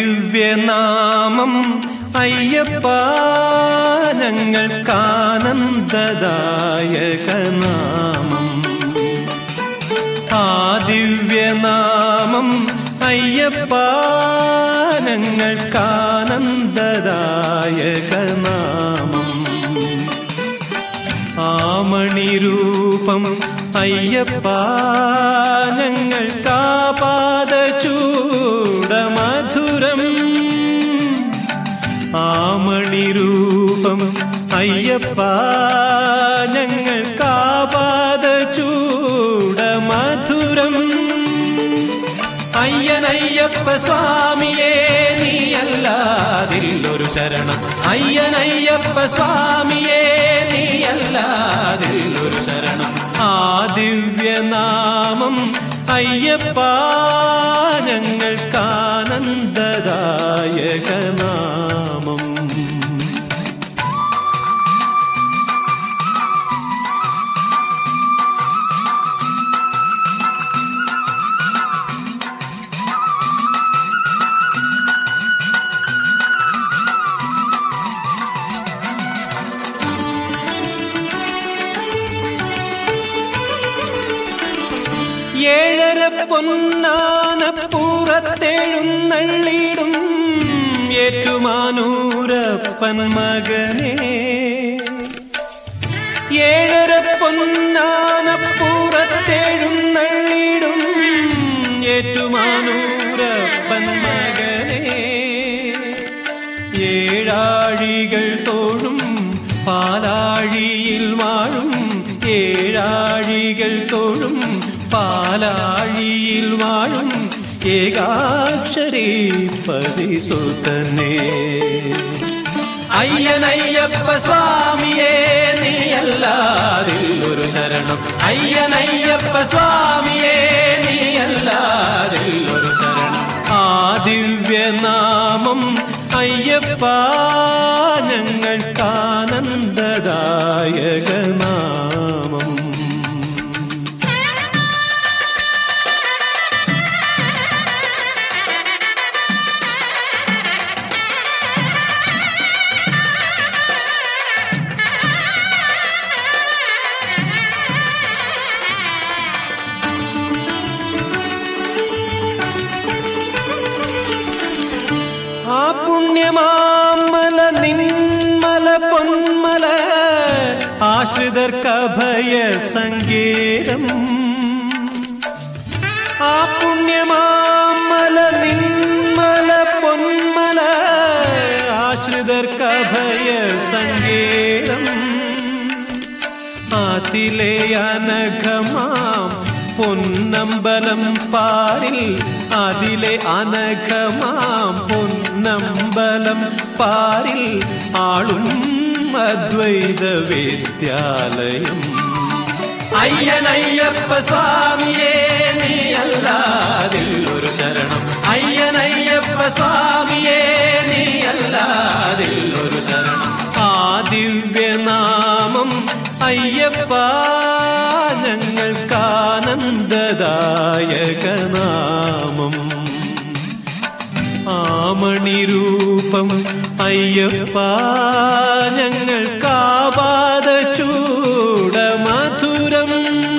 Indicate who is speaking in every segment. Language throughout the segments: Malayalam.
Speaker 1: ദിവ്യനാമം അയ്യപ്പ ഞങ്ങൾക്കാനന്ദദായകനാമം ആ ദിവ്യനാമം അയ്യപ്പ ഞങ്ങൾക്കാനന്ദദായകനാമം ആമണിരൂപം അയ്യപ്പ ഞങ്ങൾക്കാപാദ ചൂടമധുരം ആമണിരൂപം അയ്യപ്പ ഞങ്ങൾക്കാപാദ ചൂടമധുരം അയ്യനയ്യപ്പ സ്വാമിയേ നീയല്ലാതില്ലൊരു ശരണം അയ്യനയ്യപ്പ സ്വാമിയേ നീയല്ലാതില്ലൊരു ശരണം ആ ദിവ്യനാമം അയ്യപ്പ ഞങ്ങൾക്കാനന്ദദായകനാമം ഏഴര പൊന്നാനപ്പൂറത്തെഴുന്നള്ളിടും ഏറ്റുമാനൂരപ്പൻ മകനെ ഏഴര പൊന്നാനപ്പൂറത്തെഴുന്നള്ളിടും ഏറ്റുമാനൂരപ്പൻ മകനെ ഏഴാഴികൾ തോഴും പാലാഴിയിൽ വാഴും ഏഴാഴികൾ തോഴും പാലാഴിയിൽ വാഴും ഏകാക്ഷരീ പരിസുതനെ അയ്യനയ്യപ്പ സ്വാമിയേ നീയല്ലാതില്ലൊരു ശരണം അയ്യനയ്യപ്പ സ്വാമിയേ നീയല്ലാതില്ലൊരു ശരണം ആ ദിവ്യനാമം അയ്യപ്പ ഞങ്ങൾക്കാനന്ദദായകനാമം ആ പുണ്യമാമല നിന്മല പൊന്മല ആശ്രിതർക്കഭയ സങ്കേതം ആ പുണ്യമാമല നിന്മല പൊന്മല ആശ്രിതർക്കഭയ സങ്കേതം അതിലെ അനഘമാം പൊന്നമ്പലം പാരിൽ അതിലെ അനഘമാം പൊന്നമ്പലം പാരിൽ ആളും അദ്വൈത വിദ്യാലയം അയ്യനയ്യപ്പ സ്വാമിയേ നീ അല്ലാതില്ലൊരു ശരണം അയ്യനയ്യപ്പ സ്വാമിയേ നീ അല്ലാതില്ലൊരു ശരണം ആ ദിവ്യനാമം അയ്യപ്പ ഞങ്ങൾക്കാനന്ദദായകനാമം ആമണിരൂപം അയ്യപ്പ ഞങ്ങൾക്കാപാദ ചൂടമധുരം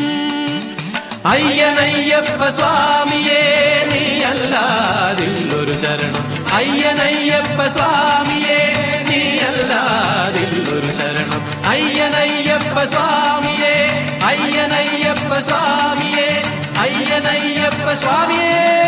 Speaker 1: അയ്യനയ്യപ്പ സ്വാമിയേ നീ അല്ലാതില്ലൊരു ശരണം അയ്യനയ്യപ്പ സ്വാമിയേ നീ അല്ലാതില്ലൊരു ശരണം അയ്യനയ്യപ്പ സ്വാമിയേ അയ്യനയ്യപ്പ സ്വാമിയേ അയ്യനയ്യപ്പ സ്വാമിയേ